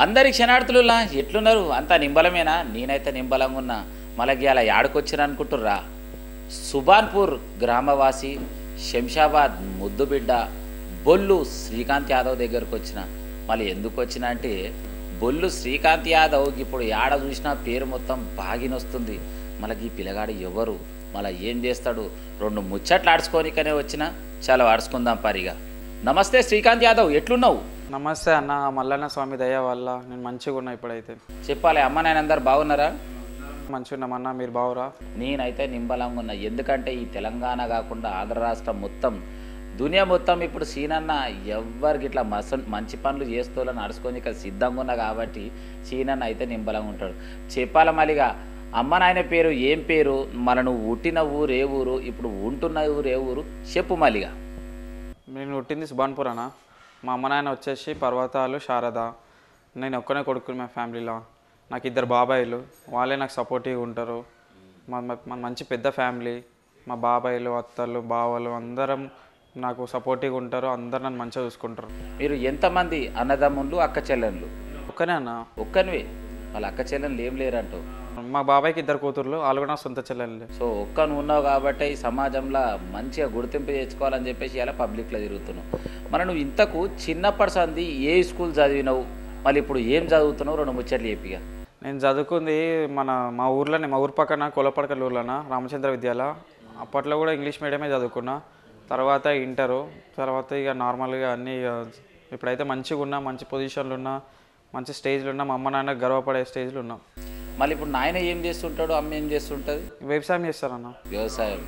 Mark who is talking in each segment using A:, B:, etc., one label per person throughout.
A: అందరి క్షణార్థులులా ఎట్లున్నారు అంతా నింబలమేనా నేనైతే నింబలంగా ఉన్నా మళ్ళీ అలా యాడకొచ్చిన అనుకుంటుర్రా సుబాన్పూర్ గ్రామవాసి శంషాబాద్ ముద్దుబిడ్డ బొల్లు శ్రీకాంత్ యాదవ్ దగ్గరకు వచ్చిన మళ్ళీ ఎందుకు వచ్చిన అంటే బొల్లు శ్రీకాంత్ యాదవ్ ఇప్పుడు యాడ చూసినా పేరు మొత్తం బాగినొస్తుంది మళ్ళీ ఈ పిల్లగాడు ఎవరు మళ్ళీ ఏం చేస్తాడు రెండు ముచ్చట్లు ఆడుచుకోనికనే వచ్చిన చాలా ఆడుచుకుందాం పరిగా నమస్తే శ్రీకాంత్ యాదవ్ ఎట్లున్నావు
B: నమస్తే అన్న ఆ మల్లన్న స్వామి దయ వల్ల నేను మంచిగా ఉన్నా ఇప్పుడైతే
A: చెప్పాలి అమ్మ నాయన అందరు బాగున్నారా
B: మంచిగా ఉన్నామన్నా మీరు బావురా
A: నేనైతే నింబలంగా ఉన్నా ఎందుకంటే ఈ తెలంగాణ కాకుండా ఆంధ్ర రాష్ట్రం మొత్తం దునియా మొత్తం ఇప్పుడు సీనన్న ఎవ్వరికి ఇట్లా మస మంచి పనులు చేస్తూలని నడుచుకొని ఇక్కడ సిద్ధంగా ఉన్నా కాబట్టి సీనన్న అయితే నింబలంగా ఉంటాడు చెప్పాల మళ్ళీగా అమ్మ నాయన పేరు ఏం పేరు మన నువ్వు పుట్టిన ఊరు ఏ ఊరు ఇప్పుడు ఉంటున్న ఊరు ఏ ఊరు చెప్పు మళ్ళీగా
B: నేను పుట్టింది సుబాన్పూర్ అన్న మా అమ్మ నాయన వచ్చేసి పర్వతాలు శారద నేను ఒక్కనే కొడుకుని మా ఫ్యామిలీలో నాకు ఇద్దరు బాబాయిలు వాళ్ళే నాకు సపోర్టివ్గా ఉంటారు మా మా- మా మంచి పెద్ద ఫ్యామిలీ మా బాబాయిలు అత్తలు బావలు అందరం నాకు సపోర్టివ్గా ఉంటారు అందరు నన్ను మంచిగా చూసుకుంటారు
A: మీరు ఎంతమంది అన్నదమ్ముళ్ళు అక్క చెల్లెళ్ళు
B: ఒక్కనే అన్న
A: ఒక్కనివే వాళ్ళ అక్క చెల్లెళ్ళు ఏం లేరంటావు
B: మా బాబాయ్కి ఇద్దరు కూతుర్లు వాళ్ళు కూడా నా సొంత చెల్లెళ్ళే
A: సో ఒక్క నువ్వు ఉన్నావు కాబట్టి ఈ సమాజంలో మంచిగా గుర్తింపు తెచ్చుకోవాలని చెప్పేసి ఇలా పబ్లిక్లో తిరుగుతున్నావు మరి నువ్వు ఇంతకు చిన్నప్పటి సంది ఏ స్కూల్ చదివినావు మళ్ళీ ఇప్పుడు ఏం చదువుతున్నావు రెండు ముచ్చట్లు చెప్పిగా
B: నేను చదువుకుంది మన మా ఊర్లోనే మా ఊరు పక్కన కొలపడకల్ ఊర్లోన రామచంద్ర విద్యాలయ అప్పట్లో కూడా ఇంగ్లీష్ మీడియమే చదువుకున్నా తర్వాత ఇంటరు తర్వాత ఇక నార్మల్గా అన్నీ ఇక ఇప్పుడైతే మంచిగా ఉన్నా మంచి పొజిషన్లు ఉన్నా మంచి స్టేజ్లు ఉన్నా మా అమ్మ నాన్న గర్వపడే స్టేజ్లు ఉన్నాం
A: మళ్ళీ ఇప్పుడు నాయన ఏం చేస్తుంటాడు అమ్మ ఏం చేస్తుంటుంది
B: వ్యవసాయం చేస్తారన్న
A: వ్యవసాయం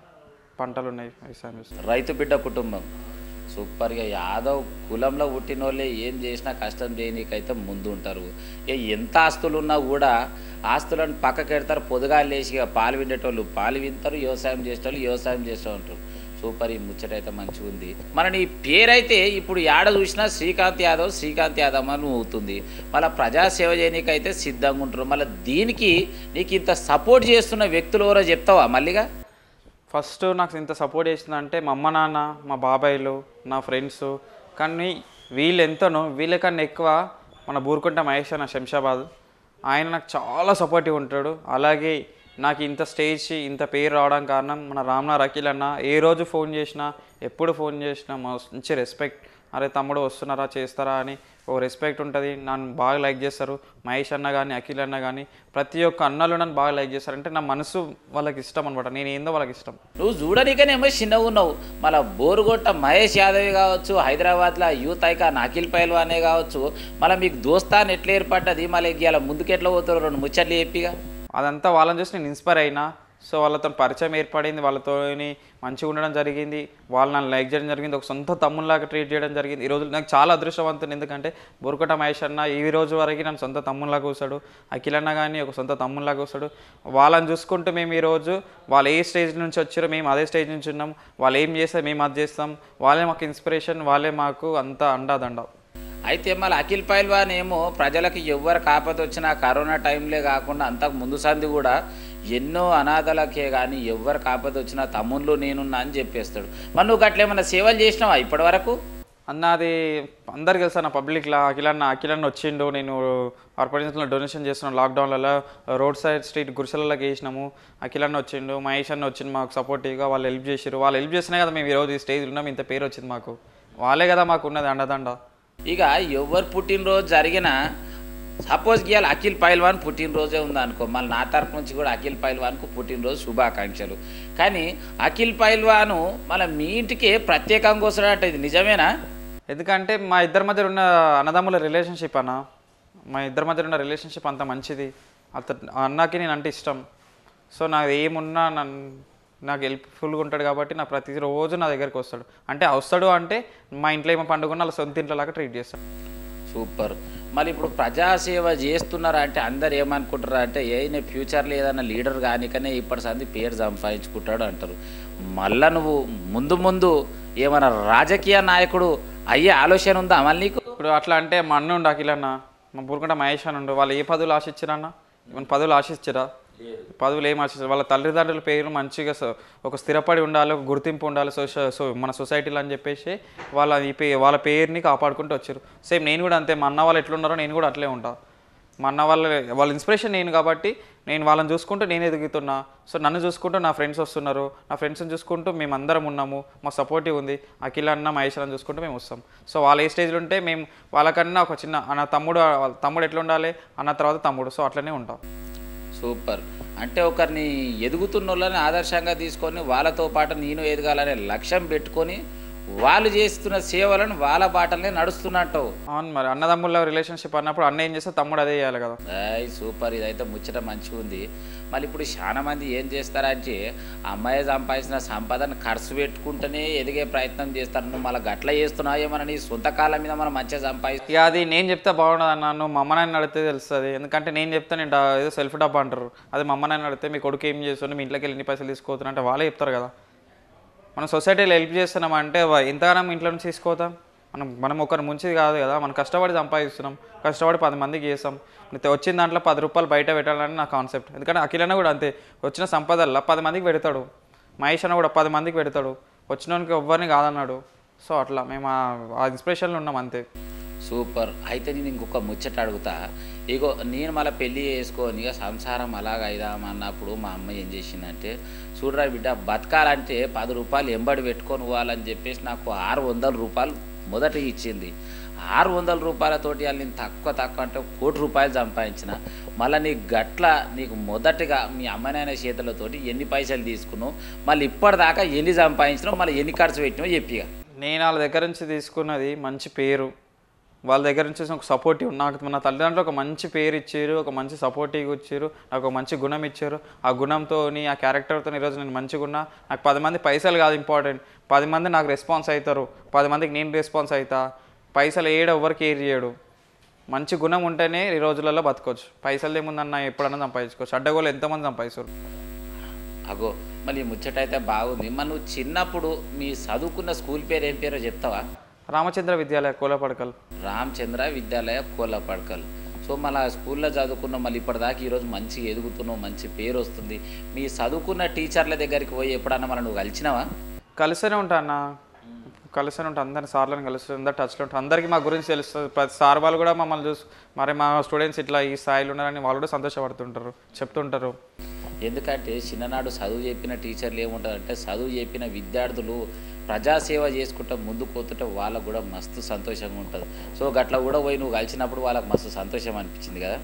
B: పంటలు ఉన్నాయి వ్యవసాయం చేస్తారు
A: రైతు బిడ్డ కుటుంబం సూపర్గా యాదవ్ కులంలో పుట్టిన వాళ్ళే ఏం చేసినా కష్టం చేయనీకైతే ముందు ఉంటారు ఏ ఎంత ఆస్తులు ఉన్నా కూడా ఆస్తులను పక్కకి పెడతారు పొదుగా లేచి ఇక పాలు విండేటోళ్ళు పాలు వింటారు వ్యవసాయం చేసేటోళ్ళు వ్యవసాయం చేస్తూ ఉంటారు సూపర్ ఈ ముచ్చట అయితే మంచిగా ఉంది మన నీ పేరైతే ఇప్పుడు యాడ చూసినా శ్రీకాంత్ యాదవ్ శ్రీకాంత్ యాదవ్ అని అవుతుంది మళ్ళీ ప్రజాసేవ చేయనీకైతే సిద్ధంగా ఉంటారు మళ్ళీ దీనికి నీకు ఇంత సపోర్ట్ చేస్తున్న వ్యక్తులు ఎవరో చెప్తావా మళ్ళీగా
B: ఫస్ట్ నాకు ఇంత సపోర్ట్ చేసిందంటే మా అమ్మ నాన్న మా బాబాయిలు నా ఫ్రెండ్స్ కానీ వీళ్ళు ఎంతనో వీళ్ళకన్నా ఎక్కువ మన బూరుకుంట మహేష్ అన్న శంషాబాద్ ఆయన నాకు చాలా సపోర్టివ్ ఉంటాడు అలాగే నాకు ఇంత స్టేజ్ ఇంత పేరు రావడం కారణం మన రామ్నార్ అఖిల్ అన్న ఏ రోజు ఫోన్ చేసినా ఎప్పుడు ఫోన్ చేసినా మంచి రెస్పెక్ట్ అరే తమ్ముడు వస్తున్నారా చేస్తారా అని ఓ రెస్పెక్ట్ ఉంటుంది నన్ను బాగా లైక్ చేస్తారు మహేష్ అన్న కానీ అఖిల్ అన్న కానీ ప్రతి ఒక్క అన్నలు నన్ను బాగా లైక్ చేస్తారు అంటే నా మనసు వాళ్ళకి ఇష్టం అనమాట నేను ఏందో వాళ్ళకి ఇష్టం
A: నువ్వు చూడనికనేమో చిన్నగా ఉన్నావు మళ్ళీ బోరుగొట్ట మహేష్ యాదవ్ కావచ్చు హైదరాబాద్లో యూత్ ఐకాన్ అఖిల్ పైల్వానే కావచ్చు మళ్ళీ మీకు దోస్తాన్ ఎట్లా ఏర్పడ్డది మళ్ళీ ఇలా ముందుకు ఎట్లా పోతారు రెండు ముచ్చట్లు చెప్పిగా
B: అదంతా వాళ్ళని చూసి నేను ఇన్స్పైర్ అయినా సో వాళ్ళతో పరిచయం ఏర్పడింది వాళ్ళతో మంచిగా ఉండడం జరిగింది వాళ్ళు నన్ను లైక్ చేయడం జరిగింది ఒక సొంత తమ్ముళ్ళలాగా ట్రీట్ చేయడం జరిగింది ఈ రోజు నాకు చాలా అదృష్టవంతుని ఎందుకంటే బొరుకట మహేష్ అన్న ఈ రోజు వరకు నన్ను సొంత తమ్ముళ్ళగా కూర్చాడు అఖిల్ అన్న కానీ ఒక సొంత తమ్ముళ్ళగా కూర్చాడు వాళ్ళని చూసుకుంటూ మేము ఈరోజు వాళ్ళు ఏ స్టేజ్ నుంచి వచ్చారో మేము అదే స్టేజ్ నుంచి ఉన్నాం వాళ్ళు ఏం చేస్తే మేము అది చేస్తాం వాళ్ళే మాకు ఇన్స్పిరేషన్ వాళ్ళే మాకు అంతా అండాదండ
A: అయితే మళ్ళీ అఖిల్ పైల్వాన్ ఏమో ప్రజలకు ఎవ్వరు కాకపోతే వచ్చినా కరోనా టైంలే కాకుండా అంతకు ముందు సంది కూడా ఎన్నో అనాథలకే కానీ ఎవ్వరు కాకపోతే వచ్చినా తమ్ముళ్ళు నేనున్నా అని చెప్పేస్తాడు మరి నువ్వు అట్లా ఏమన్నా సేవలు చేసినావా ఇప్పటి వరకు
B: అన్న అది అందరికి తెలుసు అన్న పబ్లిక్లో అఖిలన్న అఖిలన్న వచ్చిండు నేను ఆర్పరేషన్స్లో డొనేషన్ చేస్తున్నాను లాక్డౌన్లలో రోడ్ సైడ్ స్ట్రీట్ గుడిసెలలోకి వేసినాము అఖిలన్న వచ్చిండు మహేష్ అన్న వచ్చిండు మాకు సపోర్టివ్గా వాళ్ళు హెల్ప్ చేసారు వాళ్ళు హెల్ప్ చేసినా కదా మేము ఈరోజు ఈ స్టేజ్లో ఉన్నాం ఇంత పేరు వచ్చింది మాకు వాళ్ళే కదా మాకు ఉన్నది అండదండ
A: ఇక ఎవరు పుట్టినరోజు జరిగినా సపోజ్ గీయాలి అఖిల్ పైల్వాన్ పుట్టినరోజే ఉందనుకో మళ్ళీ నా తరపు నుంచి కూడా అఖిల్ పైల్వాన్కు పుట్టినరోజు శుభాకాంక్షలు కానీ అఖిల్ పైల్వాను మళ్ళీ మీ ఇంటికే ప్రత్యేకంగా వస్తాడట ఇది నిజమేనా
B: ఎందుకంటే మా ఇద్దరి మధ్య ఉన్న అన్నదమ్ముల రిలేషన్షిప్ అన్న మా ఇద్దరి మధ్య ఉన్న రిలేషన్షిప్ అంత మంచిది అత అన్నకి నేను అంటే ఇష్టం సో నాకు ఏమున్నా నన్ను నాకు హెల్ప్ఫుల్గా ఉంటాడు కాబట్టి నా ప్రతిరోజు నా దగ్గరికి వస్తాడు అంటే వస్తాడు అంటే మా ఇంట్లో ఏమో పండుగ ఉన్నా వాళ్ళ సొంత ఇంట్లో లాగా ట్రీట్ చేస్తాడు
A: సూపర్ మళ్ళీ ఇప్పుడు ప్రజాసేవ చేస్తున్నారా అంటే అందరు ఏమనుకుంటారా అంటే ఏ ఫ్యూచర్లో ఏదైనా లీడర్ కానికనే ఇప్పటి సంది పేరు సంపాదించుకుంటాడు అంటారు మళ్ళా నువ్వు ముందు ముందు ఏమైనా రాజకీయ నాయకుడు అయ్యే ఆలోచన ఉందా మళ్ళీ నీకు
B: ఇప్పుడు అట్లా అంటే మా అన్న ఉండు అఖిలన్న మా బూరుకుంట మహేష్ అని ఉండు వాళ్ళు ఏ పదవులు ఆశించారన్న ఏమైనా పదవులు ఆశించారా పదవులు ఏం ఆశిస్తారు వాళ్ళ తల్లిదండ్రుల పేరు మంచిగా స- ఒక స్థిరపడి ఉండాలి ఒక గుర్తింపు ఉండాలి సోష సో మన సొసైటీలో అని చెప్పేసి వాళ్ళ ఈ పే వాళ్ళ పేరుని కాపాడుకుంటూ వచ్చారు సేమ్ నేను కూడా అంతే మా అన్న వాళ్ళు ఎట్లున్నారో నేను కూడా అట్లే ఉంటా మా అన్న వాళ్ళ వాళ్ళ ఇన్స్పిరేషన్ నేను కాబట్టి నేను వాళ్ళని చూసుకుంటూ నేను ఎదుగుతున్నా సో నన్ను చూసుకుంటూ నా ఫ్రెండ్స్ వస్తున్నారు నా ఫ్రెండ్స్ని చూసుకుంటూ మేము అందరం ఉన్నాము మా సపోర్టివ్ ఉంది అఖిల్ అన్న మహేష్ అన్న చూసుకుంటూ మేము వస్తాం సో వాళ్ళ ఏ స్టేజ్లో ఉంటే మేము వాళ్ళకన్నా ఒక చిన్న అన్న తమ్ముడు వాళ్ళ తమ్ముడు ఎట్లా ఉండాలి అన్న తర్వాత తమ్ముడు సో అట్లనే ఉంటాం
A: సూపర్ అంటే ఒకరిని ఎదుగుతున్న వాళ్ళని ఆదర్శంగా తీసుకొని వాళ్ళతో పాటు నేను ఎదగాలనే లక్ష్యం పెట్టుకొని వాళ్ళు చేస్తున్న సేవలను వాళ్ళ బాటలనే నడుస్తున్నట్టు
B: అవును మరి అన్నదమ్ముల రిలేషన్షిప్ అన్నప్పుడు అన్న ఏం చేస్తే తమ్ముడు అదే చేయాలి కదా
A: అయ్ సూపర్ ఇదైతే ముచ్చట మంచిగా ఉంది మళ్ళీ ఇప్పుడు చాలా మంది ఏం చేస్తారంటే అమ్మాయి సంపాదించిన సంపదను ఖర్చు పెట్టుకుంటేనే ఎదిగే ప్రయత్నం చేస్తారు నువ్వు మళ్ళీ గట్ల చేస్తున్నావు ఏమన్నా నీ సొంత కాళ్ళ మీద మనం మంచిగా సంపాదిస్తాం
B: ఇక అది నేను చెప్తే బాగుండదు అన్న నువ్వు మా అమ్మ నాన్న అడిగితే తెలుస్తుంది ఎందుకంటే నేను చెప్తే నేను డా- ఏదో సెల్ఫ్ డబ్బా అంటారు అది మా అమ్మ నాన్న అడిగితే మీ కొడుకు ఏం చేస్తుంది మీ ఇంట్లోకి వెళ్ళి ఎన్ని పైసలు తీసుకోవద్దు అంటే వాళ్ళే చెప్తారు కదా మనం సొసైటీలో హెల్ప్ చేస్తున్నాం అంటే వా- ఎంతగానో ఇంట్లో నుంచి తీసుకోతాం మనం మనం ఒకరి ముంచిది కాదు కదా మనం కష్టపడి సంపాదిస్తున్నాం కష్టపడి పది మందికి చేస్తాం అయితే వచ్చిన దాంట్లో పది రూపాయలు బయట పెట్టాలని నా కాన్సెప్ట్ ఎందుకంటే అఖిలన్న కూడా అంతే వచ్చిన సంపదల్లో పది మందికి పెడతాడు మహేష్ అన్న కూడా పది మందికి పెడతాడు వచ్చినోనికి ఎవ్వరిని కాదన్నాడు సో అట్లా మేము ఆ- ఆ ఇన్స్పిరేషన్లో ఉన్నాం అంతే
A: సూపర్ అయితే నేను ఇంకొక ముచ్చట అడుగుతా ఇగో నేను మళ్ళీ పెళ్ళి చేసుకొని ఇక సంసారం అలాగ అయిదామన్నప్పుడు మా అమ్మ ఏం చేసిందంటే చూడరా బిడ్డ బతకాలంటే పది రూపాయలు ఎంబడి పెట్టుకొని పోవాలని చెప్పేసి నాకు ఆరు వందల రూపాయలు మొదట ఇచ్చింది ఆరు వందల రూపాయలతోటి వాళ్ళు నేను తక్కువ తక్కువ అంటే కోటి రూపాయలు సంపాదించిన మళ్ళీ నీకు గట్ల నీకు మొదటగా మీ అమ్మనైన చేతులతోటి ఎన్ని పైసలు తీసుకున్నావు మళ్ళీ ఇప్పటిదాకా ఎన్ని సంపాదించినావు మళ్ళీ ఎన్ని ఖర్చు పెట్టినావు చెప్పిగా
B: నేను వాళ్ళ దగ్గర నుంచి తీసుకున్నది మంచి పేరు వాళ్ళ దగ్గర నుంచి ఒక సపోర్టివ్ నాకు నా తల్లిదండ్రులు ఒక మంచి పేరు ఇచ్చారు ఒక మంచి సపోర్టివ్ ఇచ్చారు నాకు ఒక మంచి గుణం ఇచ్చారు ఆ గుణంతో ఆ క్యారెక్టర్తో ఈరోజు నేను మంచిగా ఉన్నా నాకు పది మంది పైసలు కాదు ఇంపార్టెంట్ పది మంది నాకు రెస్పాన్స్ అవుతారు పది మందికి నేను రెస్పాన్స్ అవుతా పైసలు ఏడు ఎవరు కేర్ చేయడు మంచి గుణం ఉంటేనే ఈ రోజులలో బతకొచ్చు పైసలు ఏముందన్న ఎప్పుడన్నా సంపాదించుకోవచ్చు అడ్డగోలు ఎంతమంది సంపాదిస్తారు
A: అగో మళ్ళీ ఈ ముచ్చట అయితే బాగుంది మరి నువ్వు చిన్నప్పుడు మీ చదువుకున్న స్కూల్ పేరు ఏం పేరో చెప్తావా
B: రామచంద్ర విద్యాలయ కోలపడకల్
A: రామచంద్ర విద్యాలయ కోలపడకల్ సో మళ్ళీ స్కూల్లో చదువుకున్న మళ్ళీ ఇప్పటిదాకా ఈరోజు మంచిగా ఎదుగుతున్నావు మంచి పేరు వస్తుంది మీ చదువుకున్న టీచర్ల దగ్గరికి పోయి ఎప్పుడన్నా మనం నువ్వు కలిసినావా
B: కలిస్తూనే ఉంటా అన్న కలిస్తూనే ఉంటా అందరిని సార్లను కలుస్తూ అందరు టచ్లో ఉంటారు అందరికీ మా గురించి తెలుస్తుంది ప్రతి సార్ వాళ్ళు కూడా మమ్మల్ని చూసి మరి మా స్టూడెంట్స్ ఇట్లా ఈ స్థాయిలో ఉన్నారని వాళ్ళు కూడా సంతోషపడుతుంటారు చెప్తుంటారు
A: ఎందుకంటే చిన్ననాడు చదువు చెప్పిన టీచర్లు ఏముంటారంటే చదువు చెప్పిన విద్యార్థులు ప్రజాసేవ చేసుకుంటూ ముందుకు పోతుంటే వాళ్ళకు కూడా మస్తు సంతోషంగా ఉంటుంది సో గట్ల కూడా పోయి నువ్వు కలిసినప్పుడు వాళ్ళకి మస్తు సంతోషం అనిపించింది కదా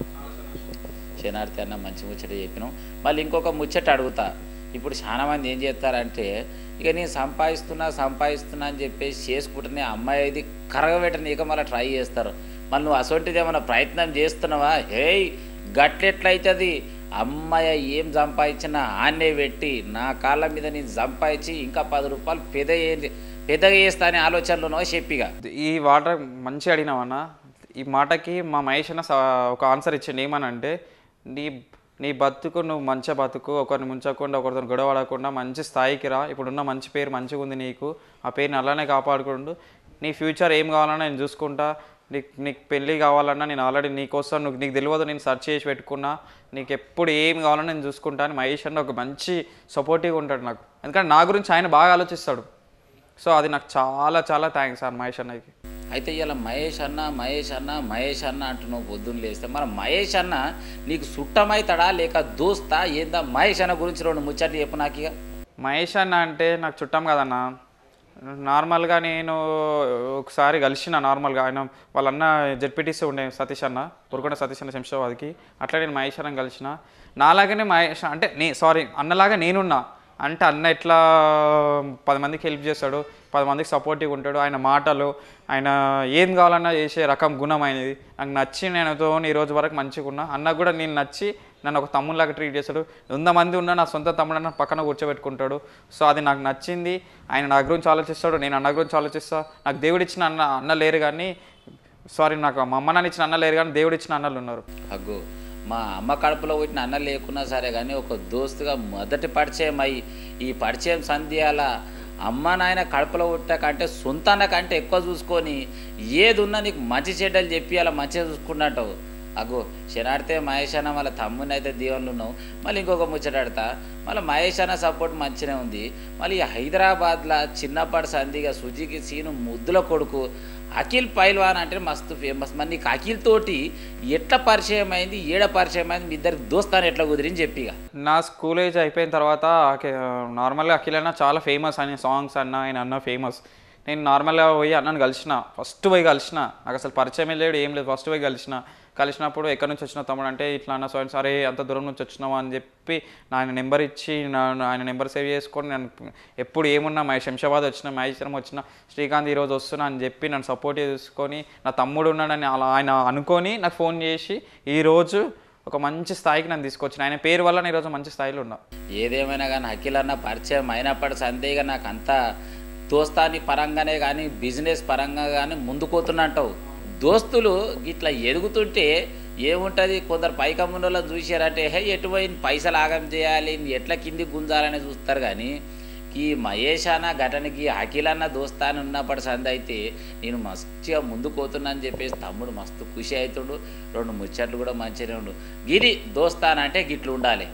A: శనార్థి అన్న మంచి ముచ్చట చెప్పినాం మళ్ళీ ఇంకొక ముచ్చట అడుగుతా ఇప్పుడు చాలా మంది ఏం చేస్తారంటే ఇక నేను సంపాదిస్తున్నా సంపాదిస్తున్నా అని చెప్పేసి చేసుకుంటేనే అమ్మాయిది కరగబెట్టనీక మళ్ళీ ట్రై చేస్తారు మళ్ళీ నువ్వు అసొంటిది ఏమైనా ప్రయత్నం చేస్తున్నావా హేయ్ గట్లెట్లయితుంది అమ్మాయి ఏం సంపాదించినా ఆన్నే పెట్టి నా కాళ్ళ మీద నేను సంపాదించి ఇంకా పది రూపాయలు పెద్ద పెద్దగా చేస్తా అనే ఆలోచనలోనో చెప్పిగా
B: ఈ వాటర్ మంచిగా అడిగినావన్న ఈ మాటకి మా మహేష్ అన్న స- ఒక ఆన్సర్ ఇచ్చింది ఏమనంటే నీ నీ బతుకు నువ్వు మంచిగా బతుకు ఒకరిని ముంచకుండా ఒకరితో గొడవ పడకుండా మంచి స్థాయికి రా ఇప్పుడున్న మంచి పేరు మంచిగా ఉంది నీకు ఆ పేరుని అలానే కాపాడుకుంటూ నీ ఫ్యూచర్ ఏం కావాలన్నా నేను చూసుకుంటా నీకు నీకు పెళ్ళి కావాలన్నా నేను ఆల్రెడీ నీకోసం నువ్వు నీకు తెలియదు నేను సెర్చ్ చేసి పెట్టుకున్నా నీకు ఎప్పుడు ఏం కావాలన్నా నేను చూసుకుంటా అని మహేష్ అన్న ఒక మంచి సపోర్టివ్గా ఉంటాడు నాకు ఎందుకంటే నా గురించి ఆయన బాగా ఆలోచిస్తాడు సో అది నాకు చాలా చాలా థ్యాంక్స్ సార్ మహేష్ అన్నకి
A: అయితే ఇలా మహేష్ అన్న మహేష్ అన్న మహేష్ అన్న అంటున్నావు పొద్దున్న లేస్తే మరి మహేష్ అన్న నీకు సుట్టమవుతాడా లేక దోస్తా ఏందా మహేష్ అన్న గురించి రెండు ముచ్చట్లు చెప్పు నాకు ఇక
B: మహేష్ అన్న అంటే నాకు చుట్టం కదన్న నార్మల్గా నేను ఒకసారి కలిసిన నార్మల్గా ఆయన వాళ్ళన్న జెడ్పీటీసీ ఉండే సతీష్ అన్న పురుకొండ సతీష్ అన్న శంషాబాద్కి అట్లా నేను మహేష్ అన్న కలిసిన నాలాగనే మహేష్ అంటే నే సారీ అన్నలాగా నేనున్నా అంటే అన్న ఎట్లా పది మందికి హెల్ప్ చేస్తాడు పది మందికి సపోర్టివ్గా ఉంటాడు ఆయన మాటలు ఆయన ఏం కావాలన్నా చేసే రకం గుణం ఆయనది నాకు నచ్చి నేనుతో ఈ రోజు వరకు మంచిగా ఉన్నా అన్న కూడా నేను నచ్చి నన్ను ఒక తమ్ముళ్ళలాగా ట్రీట్ చేస్తాడు వంద మంది ఉన్నా నా సొంత తమ్ముడు అన్న పక్కన కూర్చోబెట్టుకుంటాడు సో అది నాకు నచ్చింది ఆయన నా గురించి ఆలోచిస్తాడు నేను అన్న గురించి ఆలోచిస్తా నాకు దేవుడు ఇచ్చిన అన్న అన్న లేరు కానీ సారీ నాకు మా అమ్మ నాన్న ఇచ్చిన అన్న లేరు కానీ దేవుడు ఇచ్చిన అన్నలు ఉన్నారు
A: అగ్గు మా అమ్మ కడుపులో పుట్టిన అన్న లేకున్నా సరే కానీ ఒక దోస్తుగా మొదటి పరిచయం అయ్యి ఈ పరిచయం సంధ్యాల అమ్మ నాయన కడుపులో పుట్ట కంటే సొంత అన్న కంటే ఎక్కువ చూసుకొని ఏది ఉన్నా నీకు మంచి చెడ్డలు చెప్పి అలా మంచిగా చూసుకున్నట్టు అగో శనాడితే మహేష్ అన్న వాళ్ళ తమ్ముని అయితే దీవెనలు ఉన్నావు మళ్ళీ ఇంకొక ముచ్చటాడతా మళ్ళీ మహేష్ అన్న సపోర్ట్ మంచిగానే ఉంది మళ్ళీ ఈ హైదరాబాద్లో చిన్నప్పటి సంధిగా సుజీకి సీను ముద్దుల కొడుకు అఖిల్ పైల్వాన్ అంటే మస్తు ఫేమస్ మరి నీకు అఖిల్ తోటి ఎట్లా పరిచయం అయింది ఏడ పరిచయం అయింది మీ ఇద్దరికి దోస్తాను ఎట్లా కుదిరింది చెప్పిగా
B: నా స్కూల్ ఏజ్ అయిపోయిన తర్వాత అఖి- నార్మల్గా అఖిల్ అన్న చాలా ఫేమస్ అని సాంగ్స్ అన్న ఆయన అన్న ఫేమస్ నేను నార్మల్గా పోయి అన్నను కలిసిన ఫస్ట్ పోయి కలిసిన నాకు అసలు పరిచయం లేడు ఏం లేదు ఫస్ట్ పోయి కలిసిన కలిసినప్పుడు ఎక్కడి నుంచి వచ్చిన తమ్ముడు అంటే ఇట్లా అన్న సో సరే అంత దూరం నుంచి వచ్చినావు అని చెప్పి నా ఆయన నెంబర్ ఇచ్చి నా ఆయన నెంబర్ సేవ్ చేసుకొని నేను ఎప్పుడు ఏమున్నా మా శంషాబాద్ వచ్చిన మహేశ్వరం వచ్చిన శ్రీకాంత్ ఈరోజు వస్తున్నా అని చెప్పి నన్ను సపోర్ట్ చేసుకొని నా తమ్ముడు ఉన్నాడని అలా ఆయన అనుకొని నాకు ఫోన్ చేసి ఈరోజు ఒక మంచి స్థాయికి నన్ను తీసుకొచ్చిన ఆయన పేరు వల్ల నేను ఈరోజు మంచి స్థాయిలో ఉన్నా
A: ఏదేమైనా కానీ అఖిల్ అన్న పరిచయం అయినప్పటి సందేగా నాకు అంతా దోస్తాని పరంగానే కానీ బిజినెస్ పరంగా కానీ ముందుకోతున్నట్టావు దోస్తులు ఇట్లా ఎదుగుతుంటే ఏముంటుంది కొందరు పైకమ్మున వాళ్ళని చూశారంటే హే ఎటువైన పైసలు ఆగం చేయాలి ఎట్లా కింది గుంజాలని చూస్తారు కానీ ఈ మహేష్ అన్న ఘటనకి అఖిల్ అన్న దోస్తాని ఉన్నప్పటి సంది అయితే నేను మస్తుగా ముందుకు పోతున్నా అని చెప్పేసి తమ్ముడు మస్తు ఖుషి అవుతుడు రెండు ముచ్చట్లు కూడా మంచిగానే ఉండు గిరి దోస్తానంటే గిట్లు ఉండాలి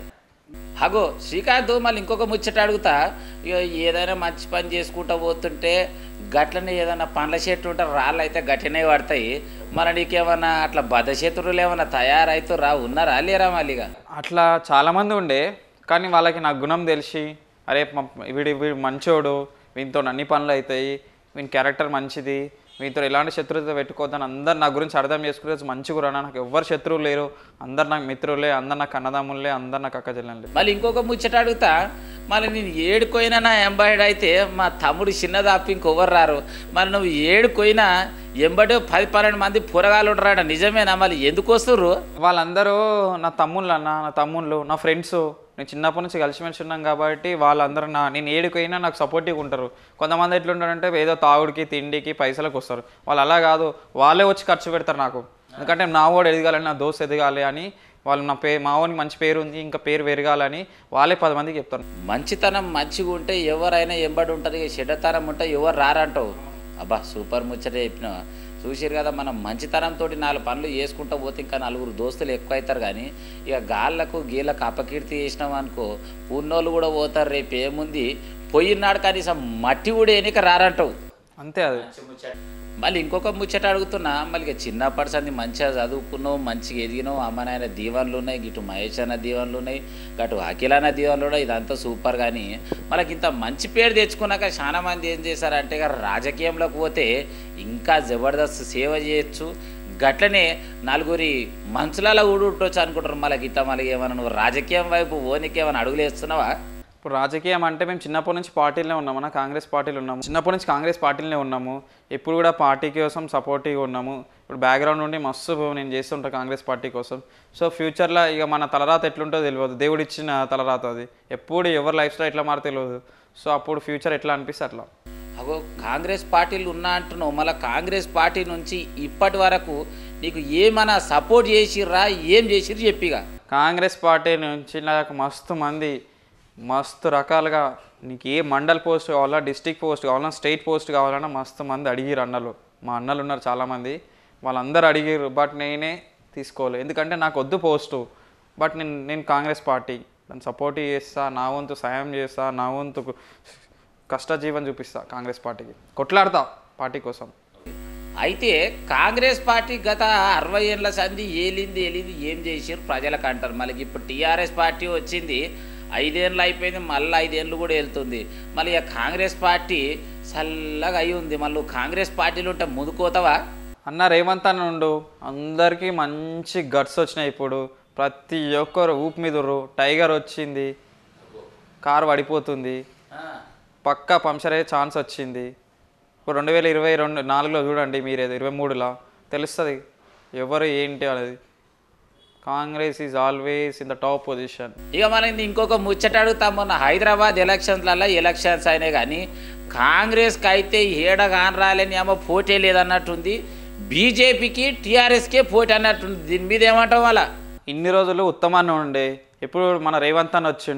A: హగో శ్రీకాంత్ మళ్ళీ ఇంకొక ముచ్చట అడుగుతా ఇక ఏదైనా మంచి పని చేసుకుంటూ పోతుంటే గట్లనే ఏదైనా పండ్ల చెట్టు ఉంటే రాళ్ళు అయితే గట్టినే పడతాయి మరి నీకేమన్నా అట్లా బద్ధశత్రువులు ఏమన్నా తయారైతూ రా ఉన్నారా లేరా మళ్ళీగా
B: అట్లా చాలామంది ఉండే కానీ వాళ్ళకి నా గుణం తెలిసి అరే మ- వీడి వీడు మంచోడు వీనితో అన్ని పనులు అవుతాయి వీని క్యారెక్టర్ మంచిది వీనితో ఎలాంటి శత్రువులతో పెట్టుకోవద్దని అందరు నా గురించి అర్థం చేసుకునే మంచిగా రా నాకు ఎవ్వరు శత్రువులు లేరు అందరు నాకు మిత్రులే అందరు నాకు అన్నదమ్ములే అందరు నాకు అక్క చెల్లెళ్ళే
A: మళ్ళీ ఇంకొక ముచ్చట అడుగుతా మళ్ళీ నేను ఏడుకోయినా నా ఎంబాయిడ్ అయితే మా తమ్ముడు చిన్నదాపి ఇంకొవ్వరు రారు మరి నువ్వు ఏడుకోయినా ఎంబడే పది పన్నెండు మంది పురగాలు ఉండరాడ నిజమేనా మళ్ళీ ఎందుకు వస్తుర్రు
B: వాళ్ళందరూ నా తమ్ముళ్ళు అన్న నా తమ్ముళ్ళు నా ఫ్రెండ్స్ నేను చిన్నప్పటి నుంచి కలిసిమెలిసి ఉన్నాం కాబట్టి వాళ్ళందరూ నా నేను ఏడుకైనా నాకు సపోర్టివ్గా ఉంటారు కొంతమంది ఎట్లుంటారంటే ఏదో తాగుడికి తిండికి పైసలకు వస్తారు వాళ్ళు అలా కాదు వాళ్ళే వచ్చి ఖర్చు పెడతారు నాకు ఎందుకంటే నా వాడు ఎదగాలని నా దోస్త్ ఎదగాలి అని వాళ్ళు నా పే మా వానికి మంచి పేరు ఉంది ఇంకా పేరు పెరగాలని వాళ్ళే పది మందికి చెప్తారు
A: మంచితనం మంచిగా ఉంటే ఎవరైనా ఎంబడి ఉంటుంది ఇక చెడ్డతనం ఉంటే ఎవరు రారంటావు అబ్బా సూపర్ ముచ్చట చెప్పిన చూసారు కదా మనం మంచితనంతో నాలుగు పనులు చేసుకుంటూ పోతే ఇంకా నలుగురు దోస్తులు ఎక్కువ అవుతారు కానీ ఇక గాళ్ళకు గీళ్ళకు అపకీర్తి చేసినాం అనుకో ఉన్నోళ్ళు కూడా పోతారు రేపు ఏముంది పోయినాడు కనీసం మట్టి కూడా ఎన్నిక రారంటావు
B: అంతే అది
A: మళ్ళీ ఇంకొక ముచ్చట అడుగుతున్నా మళ్ళీ ఇక చిన్నప్పటి సంది మంచిగా చదువుకున్నావు మంచిగా ఎదిగినావు అమ్మ నాయన దీవెనలు ఉన్నాయి ఇటు మహేష్ అన్న దీవెనలు ఉన్నాయి అటు అఖిల్ అన్న దీవెనలు ఉన్నాయి ఇదంతా సూపర్ కానీ మనకి ఇంత మంచి పేరు తెచ్చుకున్నాక చాలా మంది ఏం చేశారంటే ఇక రాజకీయంలోకి పోతే ఇంకా జబర్దస్త్ సేవ చేయొచ్చు గట్లనే నలుగురి మంచులలో ఊడుంటొచ్చు అనుకుంటారు మళ్ళీ గిట్ట మళ్ళీ ఏమైనా నువ్వు రాజకీయం వైపు ఓనికి ఏమైనా అడుగులు వేస్తున్నావా
B: ఇప్పుడు రాజకీయం అంటే మేము చిన్నప్పటి నుంచి పార్టీలోనే ఉన్నాము నా కాంగ్రెస్ పార్టీలో ఉన్నాము చిన్నప్పటి నుంచి కాంగ్రెస్ పార్టీలోనే ఉన్నాము ఎప్పుడు కూడా పార్టీ కోసం సపోర్టివ్గా ఉన్నాము ఇప్పుడు బ్యాక్గ్రౌండ్ నుండి మస్తు నేను చేస్తుంటా కాంగ్రెస్ పార్టీ కోసం సో ఫ్యూచర్లో ఇక మన తలరాత ఎట్లుంటుందో తెలియదు దేవుడు ఇచ్చిన తలరాత అది ఎప్పుడు ఎవరి లైఫ్ స్టైల్ ఎట్లా మారు తెలియదు సో అప్పుడు ఫ్యూచర్ ఎట్లా అనిపిస్తే అట్లా
A: అగో కాంగ్రెస్ పార్టీలు ఉన్నా అంటున్నావు మళ్ళీ కాంగ్రెస్ పార్టీ నుంచి ఇప్పటి వరకు నీకు ఏమైనా సపోర్ట్ చేసిర్రా ఏం చేసిర్రు చెప్పిగా
B: కాంగ్రెస్ పార్టీ నుంచి నాకు మస్తు మంది మస్తు రకాలుగా నీకు ఏ మండల్ పోస్ట్ కావాలా డిస్టిక్ పోస్ట్ కావాలా స్టేట్ పోస్ట్ కావాలన్నా మస్తు మంది అడిగిరు అన్నలు మా అన్నలు ఉన్నారు చాలామంది వాళ్ళందరూ అడిగిరు బట్ నేనే తీసుకోలేదు ఎందుకంటే నాకు వద్దు పోస్టు బట్ నేను నేను కాంగ్రెస్ పార్టీ దాన్ని సపోర్ట్ చేస్తా నా వంతు సాయం చేస్తా నా వంతు కష్టజీవన్ చూపిస్తా కాంగ్రెస్ పార్టీకి కొట్లాడతా పార్టీ కోసం
A: అయితే కాంగ్రెస్ పార్టీ గత అరవై ఏళ్ళ సంధి ఏలింది ఏలింది ఏం చేసిర్రు ప్రజలకు అంటారు మళ్ళీ ఇప్పుడు టీఆర్ఎస్ పార్టీ వచ్చింది ఐదేళ్ళు అయిపోయింది మళ్ళీ ఐదేళ్ళు కూడా వెళ్తుంది మళ్ళీ ఇక కాంగ్రెస్ పార్టీ చల్లగా అయి ఉంది మళ్ళీ కాంగ్రెస్ పార్టీలు ఉంటే ముందుకోతావా
B: అన్న రేవంత్ అన్న ఉండు అందరికీ మంచి గట్స్ వచ్చినాయి ఇప్పుడు ప్రతి ఒక్కరు ఊపు మీద ఉర్రు. టైగర్ వచ్చింది కారు పడిపోతుంది పక్కా పంక్చర్ అయ్యే ఛాన్స్ వచ్చింది ఇప్పుడు రెండు వేల ఇరవై రెండు నాలుగులో చూడండి మీరు ఇరవై మూడులో తెలుస్తుంది ఎవరు ఏంటి అనేది Congress is always in the top position
A: ఇక మనం ఇంకొక ముచ్చట అడుగుతాం మొన్న హైదరాబాద్ ఎలక్షన్స్లలో ఎలక్షన్స్ అయినాయి కానీ కాంగ్రెస్కి అయితే ఏడ కానరాలని ఏమో పోటీ లేదన్నట్టుంది బీజేపీకి టీఆర్ఎస్కే పోటీ అన్నట్టుంది దీని మీద ఏమంటాం వాళ్ళ
B: ఇన్ని రోజులు ఉత్తమాన్ని ఉండే ఇప్పుడు మన రేవంత్ అన్న వచ్చిండు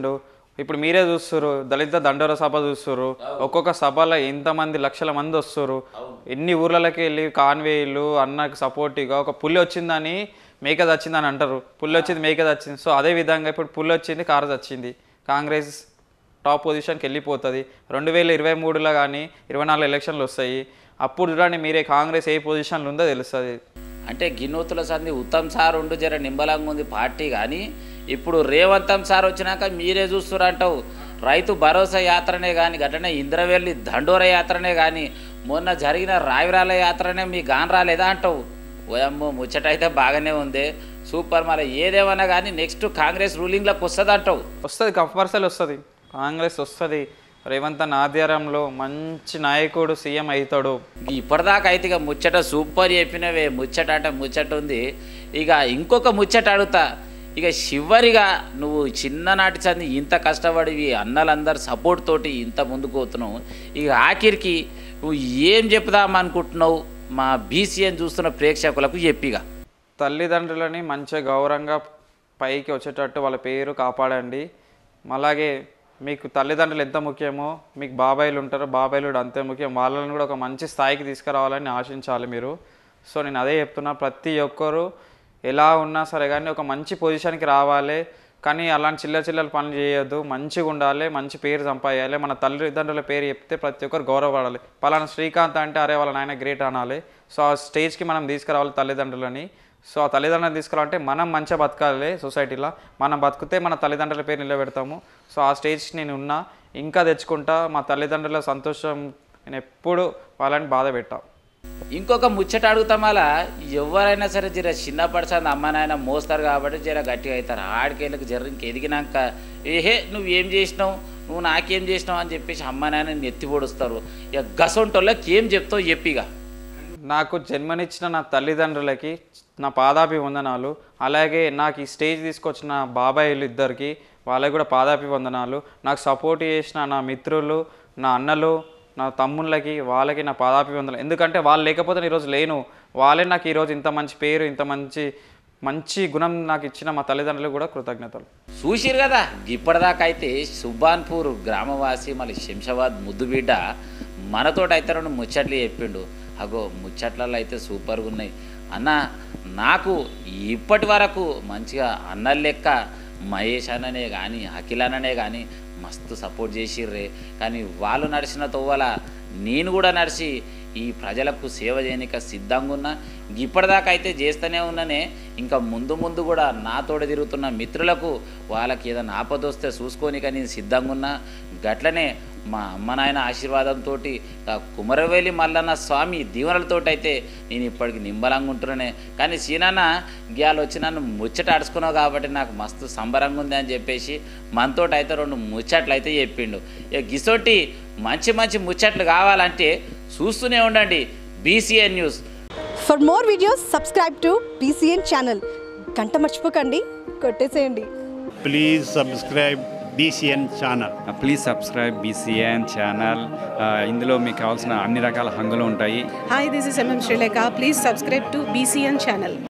B: ఇప్పుడు మీరే చూస్తున్నారు దళిత దండోర సభ చూస్తున్నారు ఒక్కొక్క సభలో ఎంతమంది లక్షల మంది వస్తున్నారు ఎన్ని ఊర్లకి వెళ్ళి కాన్వేలు అన్నకు సపోర్టివ్గా ఒక పుల్లి వచ్చిందని మేక వచ్చిందని అంటారు పుల్లి వచ్చింది మేక వచ్చింది సో అదే విధంగా ఇప్పుడు పుల్లి వచ్చింది కారు వచ్చింది కాంగ్రెస్ టాప్ పొజిషన్కి వెళ్ళిపోతుంది రెండు వేల ఇరవై మూడులో కానీ ఇరవై నాలుగు ఎలక్షన్లు వస్తాయి అప్పుడు చూడండి మీరే కాంగ్రెస్ ఏ పొజిషన్లో ఉందో తెలుస్తుంది
A: అంటే గిన్నూతుల సంది ఉత్తమ్ సార్ ఉండు జర నింబలంగా ఉంది పార్టీ కానీ ఇప్పుడు రేవంతం సార్ వచ్చినాక మీరే చూస్తురంటావు రైతు భరోసా యాత్రనే కానీ గట్లనే ఇంద్రవెల్లి దండోర యాత్రనే కానీ మొన్న జరిగిన రావిరాల యాత్రనే మీ గాన్ రాలేదా అంటావు ఓయమ్మో ముచ్చట అయితే బాగానే ఉంది సూపర్ మరి ఏదేమన్నా కానీ నెక్స్ట్ కాంగ్రెస్ రూలింగ్లోకి వస్తుంది అంటావు
B: వస్తుంది కంపల్సరీ వస్తుంది కాంగ్రెస్ వస్తుంది రేవంత్ అన్న ఆధ్వర్యంలో మంచి నాయకుడు సీఎం అవుతాడు
A: ఇప్పటిదాకా అయితే ఇక ముచ్చట సూపర్ చెప్పినవే ముచ్చట అంటే ముచ్చట ఉంది ఇక ఇంకొక ముచ్చట అడుగుతా ఇక చివరిగా నువ్వు చిన్ననాటి చంది ఇంత కష్టపడివి అన్నలందరు సపోర్ట్ తోటి ఇంత ముందుకు పోతున్నావు ఇక ఆఖరికి నువ్వు ఏం చెప్దాం అనుకుంటున్నావు మా బీసీఎన్ చూస్తున్న ప్రేక్షకులకు చెప్పిగా
B: తల్లిదండ్రులని మంచిగా గౌరవంగా పైకి వచ్చేటట్టు వాళ్ళ పేరు కాపాడండి అలాగే మీకు తల్లిదండ్రులు ఎంత ముఖ్యమో మీకు బాబాయిలు ఉంటారో బాబాయిలు కూడా అంతే ముఖ్యం వాళ్ళని కూడా ఒక మంచి స్థాయికి తీసుకురావాలని ఆశించాలి మీరు సో నేను అదే చెప్తున్నా ప్రతి ఒక్కరు ఎలా ఉన్నా సరే కానీ ఒక మంచి పొజిషన్కి రావాలి కానీ అలాంటి చిల్లర చిల్లర పనులు చేయొద్దు మంచిగా ఉండాలి మంచి పేరు సంపాదించాలి మన తల్లిదండ్రుల పేరు చెప్తే ప్రతి ఒక్కరు గౌరవపడాలి పలానా శ్రీకాంత్ అంటే అరే వాళ్ళ నాయన గ్రేట్ అనాలి సో ఆ స్టేజ్కి మనం తీసుకురావాలి తల్లిదండ్రులని సో ఆ తల్లిదండ్రులను తీసుకురావాలంటే మనం మంచిగా బతకాలి సొసైటీలో మనం బతికితే మన తల్లిదండ్రుల పేరు నిలబెడతాము సో ఆ స్టేజ్కి నేను ఉన్నా ఇంకా తెచ్చుకుంటా మా తల్లిదండ్రుల సంతోషం నేను ఎప్పుడు వాళ్ళని బాధ పెట్టా
A: ఇంకొక ముచ్చట అడుగుతాం అలా ఎవరైనా సరే జర చిన్నపడిసంది అమ్మ నాయన మోస్తారు కాబట్టి జర గట్టిగా అవుతారు ఆడికేళ్ళకి జర ఇంక ఎదిగినాక ఏహే నువ్వు ఏం చేసినావు నువ్వు నాకేం చేసినావు అని చెప్పేసి అమ్మ నాయన ఎత్తి పొడుస్తారు ఇక గసొంటోళ్ళకి ఏం చెప్తావు చెప్పిగా
B: నాకు జన్మనిచ్చిన నా తల్లిదండ్రులకి నా పాదాపి వందనాలు అలాగే నాకు ఈ స్టేజ్ తీసుకొచ్చిన బాబాయిలు ఇద్దరికి వాళ్ళకి కూడా పాదాపి వందనాలు నాకు సపోర్ట్ చేసిన నా మిత్రులు నా అన్నలు నా తమ్ముళ్ళకి వాళ్ళకి నా పాదాపి వందనాలు ఎందుకంటే వాళ్ళు లేకపోతే నేను ఈరోజు లేను వాళ్ళే నాకు ఈరోజు ఇంత మంచి పేరు ఇంత మంచి మంచి గుణం నాకు ఇచ్చిన మా తల్లిదండ్రులకు కూడా కృతజ్ఞతలు
A: చూసిరు కదా ఇప్పటిదాకా అయితే సుబాన్పూర్ గ్రామవాసి మళ్ళీ శంషాబాద్ ముద్దుబిడ్డ మనతోటి అయితే రెండు ముచ్చట్లు చెప్పిండు అగో ముచ్చట్లలో అయితే సూపర్గా ఉన్నాయి అన్న నాకు ఇప్పటి వరకు మంచిగా అన్నల లెక్క మహేష్ అన్ననే కానీ అఖిల్ అన్ననే కానీ మస్తు సపోర్ట్ చేసిర్రే కానీ వాళ్ళు నడిచిన తోవల నేను కూడా నడిచి ఈ ప్రజలకు సేవ చేయనిక సిద్ధంగా ఉన్నా ఇప్పటిదాకా అయితే చేస్తూనే ఉన్నానే ఇంకా ముందు ముందు కూడా నాతోడ తిరుగుతున్న మిత్రులకు వాళ్ళకి ఏదైనా ఆపదొస్తే చూసుకోనిక నేను సిద్ధంగా ఉన్నా గట్లనే మా అమ్మ నాయన ఆశీర్వాదంతో కుమరవేలి మల్లన్న స్వామి దీవెనలతో అయితే నేను ఇప్పటికి నింబలంగా ఉంటున్నానే కానీ సీనాన్న గ్యాలు వచ్చి నన్ను ముచ్చట అడుచుకున్నావు కాబట్టి నాకు మస్తు సంబరంగా ఉంది అని చెప్పేసి మనతోటి అయితే రెండు ముచ్చట్లు అయితే చెప్పిండు ఇక గిసోటి మంచి మంచి ముచ్చట్లు కావాలంటే చూస్తూనే ఉండండి BCN news
C: for more videos subscribe to BCN channel గంట మర్చిపోకండి కొట్టేసేయండి
D: please subscribe BCN channel.
E: Please subscribe BCN channel ఇందులో మీకు కావాల్సిన అన్ని రకాల హంగులు ఉంటాయి
F: Hi, this is MM Sri Lanka. Please subscribe to BCN channel.